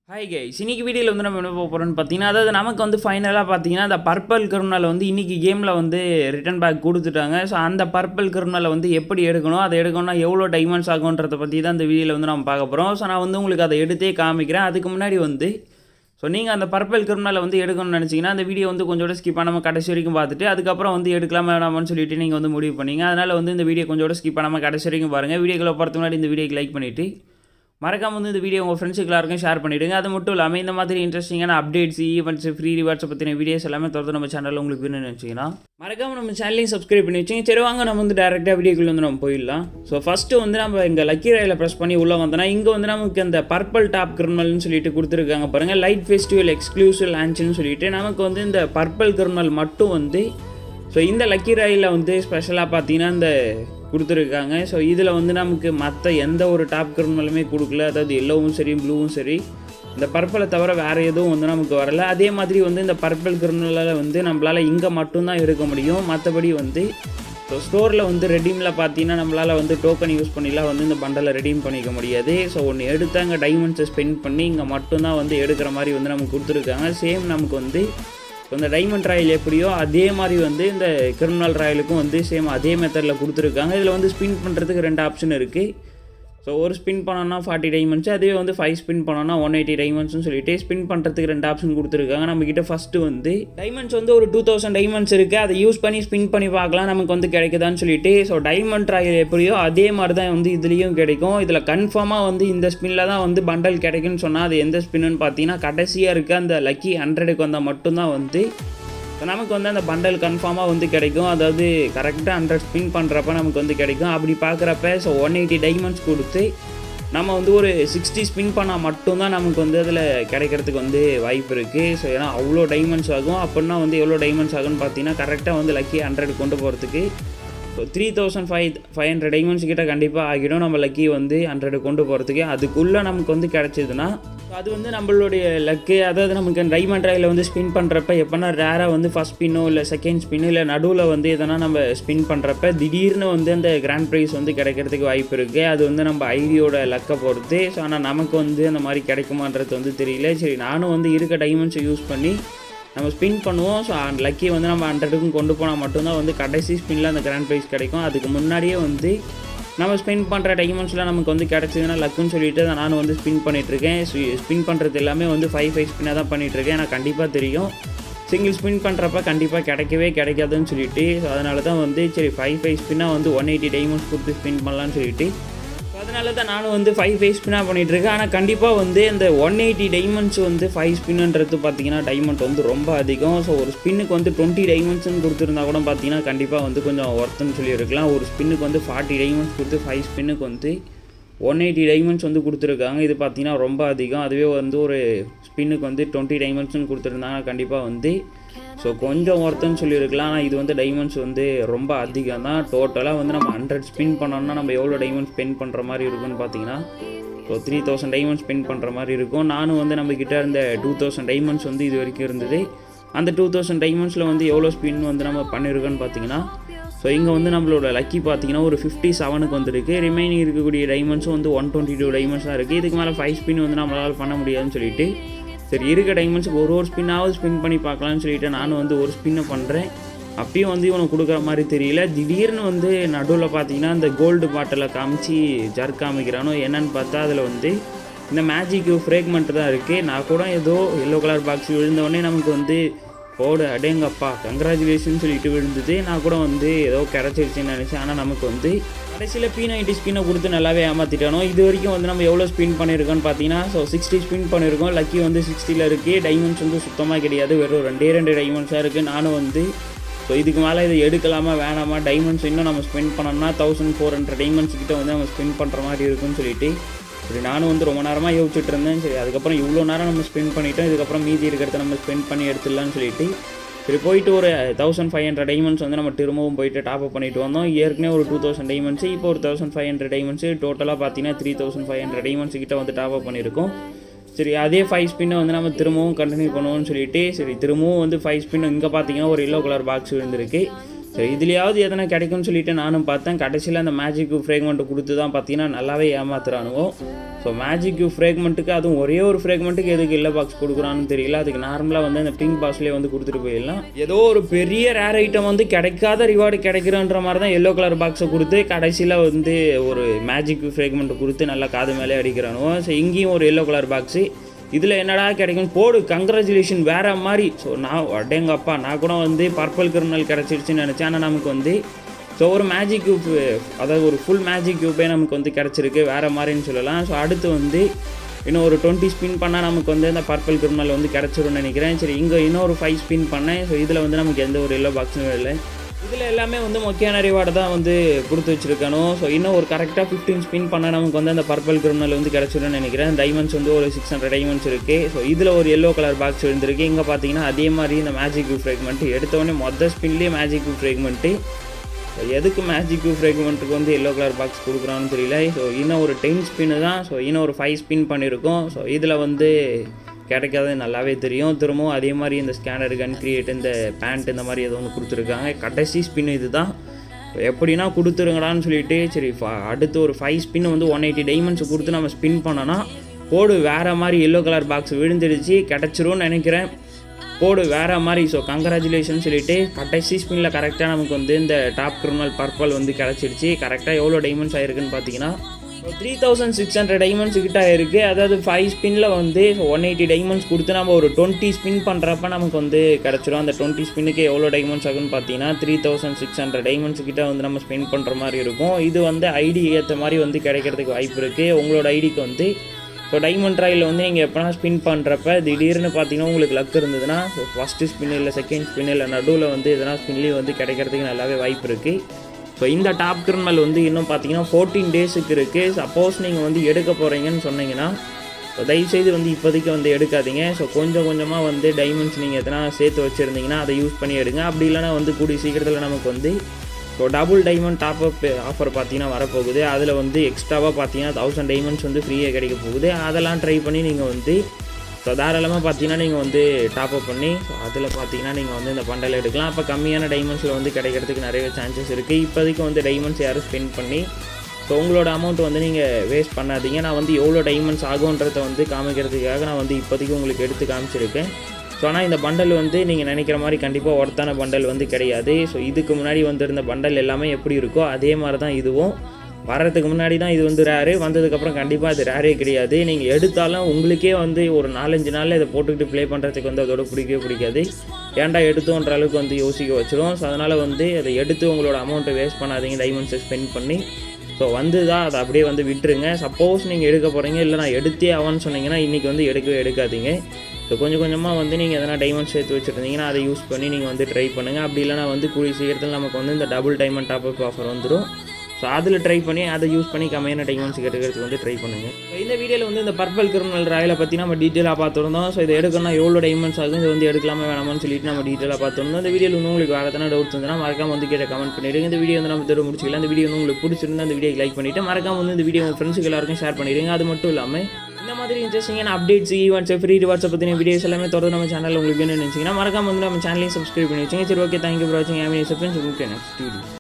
hi guys இன்னைக்கு வீடியோவில் வந்து நம்ம என்ன போக போகிறோம்னு பார்த்தீங்கன்னா அதாவது நமக்கு வந்து ஃபைனலாக பார்த்தீங்கன்னா அந்த பர்பிள் கிரிமினல் வந்து இன்னைக்கு கேமில் வந்து ரிட்டன் பேக் கொடுத்துட்டாங்க ஸோ அந்த பர்பிள் கிரிமினலை வந்து எப்படி எடுக்கணும் அதை எடுக்கணும்னா எவ்வளோ டைமண்ட்ஸ் ஆகுன்றதை பற்றி தான் இந்த வீடியோவில் வந்து நம்ம பார்க்க போகிறோம் ஸோ நான் வந்து உங்களுக்கு அதை எடுத்தே காமிக்கிறேன் அதுக்கு முன்னாடி வந்து ஸோ நீங்கள் அந்த பர்பிள் கிரிமினலை வந்து எடுக்கணும்னு நினச்சிங்கன்னா அந்த வீடியோ வந்து கொஞ்சோட ஸ்கிப் பண்ணாமல் கடைசி வரைக்கும் பார்த்துட்டு அதுக்கப்புறம் வந்து எடுக்கலாமா வேணாமான்னு சொல்லிட்டு நீங்கள் வந்து முடிவு பண்ணீங்க அதனால் வந்து இந்த வீடியோ கொஞ்சோட ஸ்கிப் பண்ணாமல் கடைசி வரைக்கும் பாருங்கள் வீடியோக்குள்ள போகிறதுக்கு முன்னாடி இந்த வீடியோக்கு லைக் பண்ணிவிட்டு மறக்காம வந்து இந்த வீடியோ உங்கள் ஃப்ரெண்ட்ஸுக்கு எல்லாருக்கும் ஷேர் பண்ணிவிடுங்க அது மட்டும் இல்லாமல் இந்த மாதிரி இன்ட்ரெஸ்டிங்கான அப்டேட்ஸ் ஈவெண்ட்ஸ் ஃப்ரீ ரிவார்ட்ஸை பற்றின வீடியோஸ் எல்லாமே தொடர்ந்து நம்ம சேனலில் உங்களுக்கு வேணும்னு நினச்சிங்கன்னா மறக்காம நம்ம சேனலையும் சப்ஸ்கிரைப் பண்ணி வச்சுங்க சரி வாங்க நம்ம வந்து டேரெக்டாக வீடியோக்குள்ள வந்து நம்ம போயிடலாம் ஸோ ஃபஸ்ட்டு வந்து நம்ம இங்கே லக்கி ராயில் ப்ரெஸ் பண்ணி உள்ளே வந்தோம்னா இங்கே வந்து நமக்கு அந்த பர்பிள் டாப் கிரிமினல்னு சொல்லிட்டு கொடுத்துருக்காங்க பாருங்கள் லைட் ஃபெஸ்டிவல் எக்ஸ்க்ளூசிவ் லான்ச்னு சொல்லிட்டு நமக்கு வந்து இந்த பர்பிள் கிரிமினல் மட்டும் வந்து ஸோ இந்த லக்கி ராயில் வந்து ஸ்பெஷலாக பார்த்தீங்கன்னா இந்த கொடுத்துருக்காங்க ஸோ இதில் வந்து நமக்கு மற்ற எந்த ஒரு டாப் கிரிமினலுமே கொடுக்கல அதாவது எல்லோவும் சரி ப்ளூவும் சரி இந்த பர்பிளை தவிர வேறு எதுவும் வந்து நமக்கு வரல அதே மாதிரி வந்து இந்த பர்பிள் கிரிமினலில் வந்து நம்மளால் இங்கே மட்டும்தான் எடுக்க முடியும் மற்றபடி வந்து ஸோ ஸ்டோரில் வந்து ரெடீமில் பார்த்தீங்கன்னா நம்மளால் வந்து டோக்கன் யூஸ் பண்ணிலாம் வந்து இந்த பண்டலை ரெடீம் பண்ணிக்க முடியாது ஸோ ஒன்று எடுத்து அங்கே டைமண்ட்ஸை ஸ்பெண்ட் பண்ணி இங்கே மட்டும்தான் வந்து எடுக்கிற மாதிரி வந்து நமக்கு கொடுத்துருக்காங்க சேம் நமக்கு வந்து ஸோ இந்த டைமண்ட் ராயல் எப்படியோ அதே மாதிரி வந்து இந்த கிரிமினல் ராயலுக்கும் வந்து சேம் அதே மெத்தடில் கொடுத்துருக்காங்க இதில் வந்து ஸ்பின் பண்ணுறதுக்கு ரெண்டு ஆப்ஷன் இருக்குது ஸோ ஒரு ஸ்பின் பண்ணோன்னா ஃபார்ட்டி டைமண்ட்ஸ் அதுவே வந்து ஃபைவ் ஸ்பின் பண்ணோன்னா ஒன் எயிட்டி டைமண்ட்ஸ்னு சொல்லிட்டு ஸ்பின் பண்ணுறதுக்கு ரெண்டு ஆப்ஷன் கொடுத்துருக்காங்க நம்மக்கிட்ட ஃபஸ்ட்டு வந்து டைமண்ட்ஸ் வந்து ஒரு டூ தௌசண்ட் டைமண்ட்ஸ் இருக்குது அதை யூஸ் பண்ணி ஸ்பின் பண்ணி பார்க்கலாம் நமக்கு வந்து கிடைக்குதான்னு சொல்லிட்டு ஸோ டைமண்ட் ராயல் எப்படியோ அதே மாதிரி தான் வந்து இதுலேயும் கிடைக்கும் இதில் கன்ஃபார்மாக வந்து இந்த ஸ்பின்னில் தான் வந்து பண்டல் கிடைக்குன்னு சொன்னால் அது எந்த ஸ்பின்னு பார்த்தீங்கன்னா கடைசியாக இருக்க அந்த லக்கி ஹண்ட்ரடுக்கு வந்தால் மட்டும்தான் வந்து ஸோ நமக்கு வந்து அந்த பண்டல் கன்ஃபார்மாக வந்து கிடைக்கும் அதாவது கரெக்டாக ஹண்ட்ரட் ஸ்பின் பண்ணுறப்ப நமக்கு வந்து கிடைக்கும் அப்படி பார்க்குறப்ப ஸோ ஒன் எயிட்டி டைமண்ட்ஸ் கொடுத்து நம்ம வந்து ஒரு சிக்ஸ்டி ஸ்பின் பண்ணால் மட்டும்தான் நமக்கு வந்து அதில் கிடைக்கிறதுக்கு வந்து வாய்ப்பு இருக்குது ஸோ ஏன்னா அவ்வளோ டைமண்ட்ஸ் ஆகும் அப்படின்னா வந்து எவ்வளோ டைமண்ட்ஸ் ஆகும்னு பார்த்தீங்கன்னா கரெக்டாக வந்து லக்கி ஹண்ட்ரட் கொண்டு போகிறதுக்கு so three thousand five five hundred diamonds கிட்ட கண்டிப்பாக ஆகிடும் நம்ம லக்கி வந்து ஹண்ட்ரடு கொண்டு போகிறதுக்கு அதுக்குள்ளே நமக்கு வந்து கிடச்சிதுன்னா அது வந்து நம்மளுடைய லக்கு அதாவது நமக்கு டைமண்ட் ராயில் வந்து ஸ்பின் பண்ணுறப்ப எப்போனா ரேராக வந்து ஃபஸ்ட் ஸ்பின்னோ இல்லை செகண்ட் ஸ்பின்னு இல்லை நடுவில் வந்து எதனா நம்ம ஸ்பின் பண்ணுறப்ப திடீர்னு வந்து அந்த கிராண்ட் ப்ரைஸ் வந்து கிடைக்கிறதுக்கு வாய்ப்பு இருக்குது அது வந்து நம்ம ஐடியோட லக்கை பொறுத்து ஸோ ஆனால் நமக்கு வந்து அந்த மாதிரி கிடைக்குமான்றது வந்து தெரியல சரி நானும் வந்து இருக்க டைமண்ட்ஸை யூஸ் பண்ணி நம்ம ஸ்பின் பண்ணுவோம் ஸோ லக்கி வந்து நம்ம ஹண்ட்ரடுக்கும் கொண்டு போனால் மட்டும்தான் வந்து கடைசி ஸ்பின்னில் அந்த கிராண்ட் ப்ரைஸ் கிடைக்கும் அதுக்கு முன்னாடியே வந்து நம்ம ஸ்பின் பண்ணுற டைமண்ட்ஸ்லாம் நமக்கு வந்து கிடச்சிதுன்னா லக்குன்னு சொல்லிட்டு அதை நானும் வந்து ஸ்பின் பண்ணிகிட்ருக்கேன் ஸ்பின் பண்ணுறது எல்லாமே வந்து ஃபைவ் ஃபைவ் ஸ்பின்னாக தான் பண்ணிகிட்ருக்கேன் எனக்கு கண்டிப்பாக தெரியும் சிங்கிள் ஸ்பின் பண்ணுறப்ப கண்டிப்பாக கிடைக்கவே கிடைக்காதுன்னு சொல்லிட்டு ஸோ அதனால தான் வந்து சரி ஃபைவ் ஃபைவ் ஸ்பின்னாக வந்து ஒன் எயிட்டி டைமண்ட்ஸ் கொடுத்து ஸ்பின் பண்ணலான்னு சொல்லிட்டு அதனால தான் நானும் வந்து ஃபைவ் ஃபைவ் ஸ்பின்னாக பண்ணிகிட்ருக்கேன் ஆனால் கண்டிப்பாக வந்து இந்த ஒன் எயிட்டி டைமண்ட்ஸ் வந்து ஃபைவ் ஸ்பின்னுன்றது பார்த்தீங்கன்னா டைமண்ட் வந்து ரொம்ப அதிகம் ஸோ ஒரு ஸ்பின்னுக்கு வந்து டுவெண்ட்டி டைமண்ட்ஸ்னு கொடுத்துருந்தா கூட பார்த்தீங்கன்னா கண்டிப்பாக வந்து கொஞ்சம் ஒர்த்துன்னு சொல்லியிருக்கலாம் ஒரு ஸ்பின்னுக்கு வந்து ஃபார்ட்டி டைமண்ட்ஸ் கொடுத்து ஃபைவ் ஸ்பின்னுக்கு வந்து ஒன் எயிட்டி டைமண்ட்ஸ் வந்து கொடுத்துருக்காங்க இது பார்த்தீங்கன்னா ரொம்ப அதிகம் அதுவே வந்து ஒரு ஸ்பின்னுக்கு வந்து டுவெண்ட்டி டைமண்ட்ஸ்னு கொடுத்துருந்தாங்க கண்டிப்பாக வந்து ஸோ கொஞ்சம் ஒர்த்துன்னு சொல்லியிருக்கலாம் ஆனால் இது வந்து டைமண்ட்ஸ் வந்து ரொம்ப அதிகம் தான் டோட்டலாக வந்து நம்ம ஹண்ட்ரட் ஸ்பின் பண்ணோம்னா நம்ம எவ்வளோ டைமண்ட் ஸ்பெண்ட் பண்ணுற மாதிரி இருக்குன்னு பார்த்தீங்கன்னா so three thousand diamond spend பண்ணுற மாதிரி இருக்கும் நானும் வந்து நம்மக்கிட்ட இருந்த டூ தௌசண்ட் டைமண்ட்ஸ் வந்து இது வரைக்கும் இருந்தது அந்த டூ தௌசண்ட் டைமண்ட்ஸில் வந்து எவ்வளோ ஸ்பின் வந்து நம்ம பண்ணியிருக்கோன்னு பார்த்தீங்கன்னா ஸோ இங்கே வந்து நம்மளோட லக்கி பார்த்தீங்கன்னா ஒரு ஃபிஃப்டி செவனுக்கு வந்துருக்கு ரிமைனிங் இருக்கக்கூடிய டைமண்ட்ஸும் வந்து ஒன் டுவெண்ட்டி டூ டைமண்ட்ஸ் தான் இருக்குது இதுக்கு மேலே ஃபைவ் ஸ்பின் வந்து நம்மளால் பண்ண முடியாதுன்னு சொல்லிட்டு சரி இருக்க டைமண்ட்ஸுக்கு ஒரு ஒரு ஸ்பின்னாவது ஸ்பின் பண்ணி பார்க்கலான்னு சொல்லிட்டு நானும் வந்து ஒரு ஸ்பின்னை பண்ணுறேன் அப்பயும் வந்து இவனுக்கு கொடுக்குற மாதிரி தெரியல திடீர்னு வந்து நடுவில் பார்த்தீங்கன்னா இந்த கோல்டு பாட்டிலை காமிச்சு ஜர் காமிக்கிறானோ என்னன்னு பார்த்தா அதில் வந்து இந்த மேஜிக் ஃப்ரேக்மெண்ட் தான் இருக்குது நான் கூட ஏதோ எல்லோ கலர் பாக்ஸ் விழுந்தவொடனே நமக்கு வந்து போடு அடேங்கப்பா கங்க்ராச்சுலேஷன் சொல்லிட்டு விழுந்தது நான் கூட வந்து ஏதோ கிடச்சிருச்சுன்னு நினச்சேன் ஆனால் நமக்கு வந்து கடைசியில் பி நைன்ட்டி ஸ்பின்னை கொடுத்து நல்லாவே ஏமாற்றிட்டானோ இது வரைக்கும் வந்து நம்ம எவ்வளோ ஸ்பின் பண்ணியிருக்கோம்னு பார்த்தீங்கன்னா ஸோ சிக்ஸ்டி ஸ்பின் பண்ணியிருக்கோம் லக்கி வந்து சிக்ஸ்டியில் இருக்குது டைமண்ட்ஸ் வந்து சுத்தமாக கிடையாது வெறும் ரெண்டே ரெண்டு டைமண்ட்ஸாக இருக்குது நானும் வந்து ஸோ இதுக்கு மேலே இதை எடுக்கலாமா வேணாமா டைமண்ட்ஸ் இன்னும் நம்ம ஸ்பெண்ட் பண்ணோம்னா தௌசண்ட் ஃபோர் ஹண்ட்ரட் டைமண்ட்ஸ் கிட்ட வந்து நம்ம ஸ்பெண்ட் பண்ணுற மாதிரி இருக்குன்னு சொல்லிட்டு சரி நானும் வந்து ரொம்ப நேரமாக யோசிச்சுட்டு இருந்தேன் சரி அதுக்கப்புறம் இவ்வளோ நேரம் நம்ம ஸ்பெண்ட் பண்ணிட்டோம் இதுக்கப்புறம் மீதி இருக்கிறத நம்ம ஸ்பெண்ட் பண்ணி எடுத்துடலாம்னு சொல்லிட்டு சரி போயிட்டு ஒரு தௌசண்ட் ஃபைவ் ஹண்ட்ரட் டைமண்ட்ஸ் வந்து நம்ம திரும்பவும் போயிட்டு டாப் அப் பண்ணிட்டு வந்தோம் ஏற்கனவே ஒரு டூ தௌசண்ட் டைமண்ட்ஸ் இப்போ ஒரு தௌசண்ட் ஃபைவ் ஹண்ட்ரட் டைமண்ட்ஸ் டோட்டலாக பார்த்தீங்கன்னா three thousand five hundred diamonds கிட்ட வந்து டாப் அப் பண்ணியிருக்கோம் சரி அதே ஃபைவ் ஸ்பின்னை வந்து நம்ம திரும்பவும் கண்டினியூ பண்ணுவோம்னு சொல்லிட்டு சரி திரும்பவும் வந்து ஃபைவ் ஸ்பின் இங்கே பார்த்தீங்கன்னா ஒரு எல்லோ கலர் பாக்ஸ் விழுந்திருக்கு ஸோ இதுலையாவது எதனா கிடைக்கும்னு சொல்லிட்டு நானும் பார்த்தேன் கடைசியில் அந்த மேஜிக் கியூப் ஃப்ரேக்மெண்ட்டு கொடுத்து தான் பார்த்தீங்கன்னா நல்லாவே ஏமாத்துறானுவோ ஸோ மேஜிக் கியூப் ஃப்ரேக்மெண்ட்டுக்கு அதுவும் ஒரே ஒரு ஃப்ரேக்மெண்ட்டுக்கு எதுக்கு இல்லை பாக்ஸ் கொடுக்குறான்னு தெரியல அதுக்கு நார்மலாக வந்து அந்த பிங்க் பாக்ஸ்லேயே வந்து கொடுத்துட்டு போயிடலாம் ஏதோ ஒரு பெரிய ரேர் ஐட்டம் வந்து கிடைக்காத ரிவார்டு கிடைக்கிறன்ற மாதிரி தான் எல்லோ கலர் பாக்ஸை கொடுத்து கடைசியில் வந்து ஒரு மேஜிக் ஃப்ரேக்மெண்ட்டு கொடுத்து நல்லா காது மேலே அடிக்கிறானுவோ ஸோ இங்கேயும் ஒரு எல்லோ கலர் பாக்ஸு இதில் என்னடா கிடைக்கும் போடு கங்க்ராச்சுலேஷன் வேற மாதிரி ஸோ நான் அடேங்கப்பா நான் கூட வந்து பர்பிள் கிரிமினல் கிடச்சிருச்சுன்னு நினச்சேன் ஆனால் நமக்கு வந்து ஸோ ஒரு மேஜிக் கியூப் அதாவது ஒரு ஃபுல் மேஜிக் கியூப்பே நமக்கு வந்து கிடச்சிருக்கு வேறு மாதிரின்னு சொல்லலாம் ஸோ அடுத்து வந்து இன்னும் ஒரு டுவெண்ட்டி ஸ்பின் பண்ணால் நமக்கு வந்து இந்த பர்பிள் கிரிமினல் வந்து கிடச்சிரும்னு நினைக்கிறேன் சரி இங்கே இன்னொரு ஃபைவ் ஸ்பின் பண்ணேன் ஸோ இதில் வந்து நமக்கு எந்த ஒரு எல்லோ பாக்ஸும் இல்லை இதில் எல்லாமே வந்து முக்கியமான ரிவார்டு தான் வந்து கொடுத்து வச்சிருக்கானோ ஸோ இன்னும் ஒரு கரெக்டாக ஃபிஃப்டீன் ஸ்பின் பண்ணால் நமக்கு வந்து அந்த பர்பிள் கிரிமினல் வந்து கிடச்சிரும்னு நினைக்கிறேன் டைமண்ட்ஸ் வந்து ஒரு சிக்ஸ் ஹண்ட்ரட் டைமண்ட்ஸ் இருக்குது ஸோ இதில் ஒரு எல்லோ கலர் பாக்ஸ் இருந்திருக்கு இங்கே பார்த்தீங்கன்னா அதே மாதிரி இந்த மேஜிக் ஃப்ரேக்மெண்ட் எடுத்தோடனே மொதல் ஸ்பின்லேயே மேஜிக் ஃப்ரேக்மெண்ட்டு ஸோ எதுக்கு மேஜிக் ஃப்ரேக்மெண்ட்டுக்கு வந்து எல்லோ கலர் பாக்ஸ் கொடுக்குறான்னு தெரியல ஸோ இன்னும் ஒரு டென் ஸ்பின்னு தான் ஸோ இன்னும் ஒரு ஃபைவ் ஸ்பின் பண்ணியிருக்கோம் ஸோ இதில் வந்து கிடைக்காது நல்லாவே தெரியும் திரும்பவும் அதே மாதிரி இந்த ஸ்கேனர் கன் கிரியேட் இந்த பேண்ட் இந்த மாதிரி ஏதோ ஒன்று கொடுத்துருக்காங்க கடைசி ஸ்பின் இது தான் எப்படின்னா கொடுத்துருங்கடான்னு சொல்லிட்டு சரி ஃப- அடுத்து ஒரு ஃபைவ் ஸ்பின் வந்து ஒன் எயிட்டி டைமண்ட்ஸ் கொடுத்து நம்ம ஸ்பின் பண்ணோன்னா போடு வேறு மாதிரி எல்லோ கலர் பாக்ஸ் விழுந்துடுச்சு கிடச்சிரும்னு நினைக்கிறேன் போடு வேறு மாதிரி ஸோ கங்க்ராச்சுலேஷன் சொல்லிட்டு கடைசி ஸ்பின்னில் கரெக்டாக நமக்கு வந்து இந்த டாப் கிரிமினல் பர்பல் வந்து கிடச்சிருச்சு கரெக்டாக எவ்வளோ டைமண்ட்ஸ் ஆயிருக்குன்னு பார்த்தீங்கன்னா three thousand six hundred diamonds கிட்ட இருக்குது அதாவது ஃபைவ் ஸ்பின்னில் வந்து ஒன் எயிட்டி டைமண்ட்ஸ் கொடுத்து நம்ம ஒரு டுவெண்ட்டி ஸ்பின் பண்ணுறப்ப நமக்கு வந்து கிடச்சிரும் அந்த டுவெண்ட்டி ஸ்பின்னுக்கு எவ்வளோ டைமண்ட்ஸ் ஆகுன்னு பார்த்தீங்கன்னா three thousand six hundred diamonds கிட்ட வந்து நம்ம ஸ்பெண்ட் பண்ணுற மாதிரி இருக்கும் இது வந்து ஐடி ஏற்ற மாதிரி வந்து கிடைக்கிறதுக்கு வாய்ப்பு இருக்குது உங்களோட ஐடிக்கு வந்து ஸோ டைமண்ட் ராயில் வந்து நீங்கள் எப்போனா ஸ்பின் பண்ணுறப்ப திடீர்னு பார்த்தீங்கன்னா உங்களுக்கு லக் இருந்ததுன்னா ஸோ ஃபஸ்ட்டு ஸ்பின் இல்லை செகண்ட் ஸ்பின் இல்லை நடுவில் வந்து எதனா ஸ்பின்லேயும் வந்து கிடைக்கிறதுக்கு நல்லாவே வாய்ப்பு இருக்குது ஸோ இந்த டாப் கிரிமினல் வந்து இன்னும் பார்த்தீங்கன்னா ஃபோர்டீன் டேஸுக்கு இருக்குது சப்போஸ் நீங்கள் வந்து எடுக்க போகிறீங்கன்னு சொன்னீங்கன்னா ஸோ தயவுசெய்து வந்து இப்போதைக்கு வந்து எடுக்காதீங்க ஸோ கொஞ்சம் கொஞ்சமாக வந்து டைமண்ட்ஸ் நீங்கள் எத்தனை சேர்த்து வச்சுருந்தீங்கன்னா அதை யூஸ் பண்ணி எடுங்க அப்படி இல்லைன்னா வந்து கூடிய சீக்கிரத்தில் நமக்கு வந்து so double diamond top up offer பார்த்தீங்கன்னா வரப்போகுது அதில் வந்து எக்ஸ்ட்ராவாக பார்த்தீங்கன்னா தௌசண்ட் டைமண்ட்ஸ் வந்து ஃப்ரீயாக கிடைக்க போகுது அதெல்லாம் ட்ரை பண்ணி நீங்கள் வந்து ஸோ தாராளமாக பார்த்தீங்கன்னா நீங்கள் வந்து டாப் அப் பண்ணி ஸோ அதில் பார்த்தீங்கன்னா நீங்கள் வந்து இந்த பண்டல் எடுக்கலாம் அப்போ கம்மியான டைமண்ட்ஸில் வந்து கிடைக்கிறதுக்கு நிறைய சான்சஸ் இருக்குது இப்போதைக்கு வந்து டைமண்ட்ஸ் யாரும் ஸ்பெண்ட் பண்ணி ஸோ உங்களோட அமௌண்ட் வந்து நீங்கள் வேஸ்ட் பண்ணாதீங்க நான் வந்து எவ்வளோ டைமண்ட்ஸ் ஆகுன்றதை வந்து காமிக்கிறதுக்காக நான் வந்து இப்போதைக்கு உங்களுக்கு எடுத்து காமிச்சிருக்கேன் ஸோ ஆனால் இந்த பண்டல் வந்து நீங்கள் நினைக்கிற மாதிரி கண்டிப்பாக ஒர்த்தான பண்டல் வந்து கிடையாது ஸோ இதுக்கு முன்னாடி வந்திருந்த பண்டல் எல்லாமே எப்படி இருக்கோ அதே மாதிரி தான் இதுவும் வர்றதுக்கு முன்னாடி தான் இது வந்து ரேரு வந்ததுக்கப்புறம் கண்டிப்பாக அது ரேரே கிடையாது நீங்கள் எடுத்தாலும் உங்களுக்கே வந்து ஒரு நாலஞ்சு நாளில் இதை போட்டுக்கிட்டு ப்ளே பண்ணுறதுக்கு வந்து அதோட பிடிக்கவே பிடிக்காது ஏன்டா எடுத்தோன்ற அளவுக்கு வந்து யோசிக்க வச்சிரும் ஸோ அதனால் வந்து அதை எடுத்து உங்களோட அமௌண்ட்டை வேஸ்ட் பண்ணாதீங்க டைமண்ட்ஸை ஸ்பெண்ட் பண்ணி ஸோ வந்து தான் அதை அப்படியே வந்து விட்டுருங்க சப்போஸ் நீங்கள் எடுக்க போகிறீங்க இல்லை நான் எடுத்தே ஆவான்னு சொன்னீங்கன்னா இன்றைக்கி வந்து எடுக்கவே எடுக்காதீங்க ஸோ கொஞ்சம் கொஞ்சமாக வந்து நீங்கள் எதனா டைமண்ட் சேர்த்து வச்சுருந்தீங்கன்னா அதை யூஸ் பண்ணி நீங்கள் வந்து ட்ரை பண்ணுங்கள் அப்படி இல்லைனா வந்து கூடிய சீக்கிரத்தில் நமக்கு வந்து இந்த double diamond top up offer வந்துடும் ஸோ அதில் ட்ரை பண்ணி அதை யூஸ் பண்ணி கம்மியான டைமண்ட்ஸ் எடுக்கிறதுக்கு வந்து ட்ரை பண்ணுங்கள் ஸோ இந்த வீடியோவில் வந்து இந்த பர்பிள் கிரிமினல் ராயலை பற்றி நம்ம டீட்டெயிலாக பார்த்துருந்தோம் ஸோ இதை எடுக்கணும்னா எவ்வளோ டைமண்ட்ஸ் ஆகும் இது வந்து எடுக்கலாமா வேணாமான்னு சொல்லிட்டு நம்ம டீட்டெயிலாக பார்த்துருந்தோம் இந்த வீடியோவில் வந்து உங்களுக்கு வேறு எதனா டவுட்ஸ் இருந்ததுன்னா மறக்காம வந்து கேட்ட கமெண்ட் பண்ணிடுங்க இந்த வீடியோ வந்து நம்ம தர முடிச்சுக்கலாம் இந்த வீடியோ வந்து உங்களுக்கு பிடிச்சிருந்தா இந்த வீடியோ லைக் பண்ணிவிட்டு மறக்காம வந்து இந்த வீடியோ உங்கள் ஃப்ரெண்ட்ஸுக்கு எல்லாருக்கும் ஷேர் பண்ணிடுங்க அது மட்டும் இல்லாமல் இந்த மாதிரி இன்ட்ரெஸ்டிங்கான அப்டேட்ஸ் ஈவெண்ட்ஸ் ஃப்ரீ ரிவார்ட்ஸை பற்றின வீடியோஸ் எல்லாமே தொடர்ந்து நம்ம சேனல் உங்களுக்கு வேணும்னு நினச்சிங்கன்னா மறக்காம வந்து நம்ம சேனலையும் சப்ஸ்கிரைப் பண்ணி வச்சுங்க சரி ஓகே தேங்க்யூ ஃபார் வாட்சிங் ஐ மீன் நெக்ஸ்ட் வீடியோ